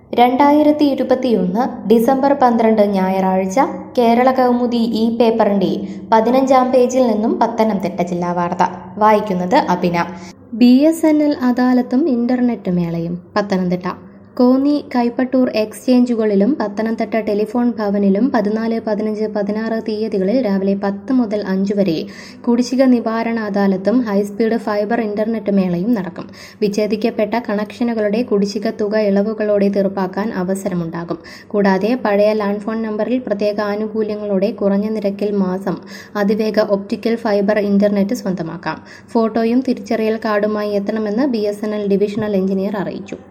രണ്ടായിരത്തി ഇരുപത്തിയൊന്ന് ഡിസംബർ പന്ത്രണ്ട് ഞായറാഴ്ച കേരള കൗമുദി ഈ പേപ്പറിന്റെ പതിനഞ്ചാം പേജിൽ നിന്നും പത്തനംതിട്ട ജില്ലാ വാർത്ത വായിക്കുന്നത് Abhina B S N L അദാലത്തും ഇന്റർനെറ്റ് മേളയും പത്തനംതിട്ട കോന്നി കൈപ്പട്ടൂർ എക്സ്ചേഞ്ചുകളിലും പത്തനംതിട്ട ടെലിഫോൺ ഭവനിലും പതിനാല് പതിനഞ്ച് പതിനാറ് തീയതികളിൽ രാവിലെ പത്ത് മുതൽ അഞ്ച് വരെ കുടിശ്ശിക നിവാരണ അദാലത്തും ഹൈസ്പീഡ് ഫൈബർ ഇന്റർനെറ്റ് മേളയും നടക്കും വിച്ഛേദിക്കപ്പെട്ട കണക്ഷനുകളുടെ കുടിശ്ശിക തുക ഇളവുകളോടെ തീർപ്പാക്കാൻ അവസരമുണ്ടാകും കൂടാതെ പഴയ ലാൻഡ് ഫോൺ നമ്പറിൽ പ്രത്യേക ആനുകൂല്യങ്ങളോടെ കുറഞ്ഞ നിരക്കിൽ മാസം അതിവേഗ ഒപ്റ്റിക്കൽ ഫൈബർ ഇന്റർനെറ്റ് സ്വന്തമാക്കാം ഫോട്ടോയും തിരിച്ചറിയൽ കാർഡുമായി എത്തണമെന്ന് ബി ഡിവിഷണൽ എഞ്ചിനീയർ അറിയിച്ചു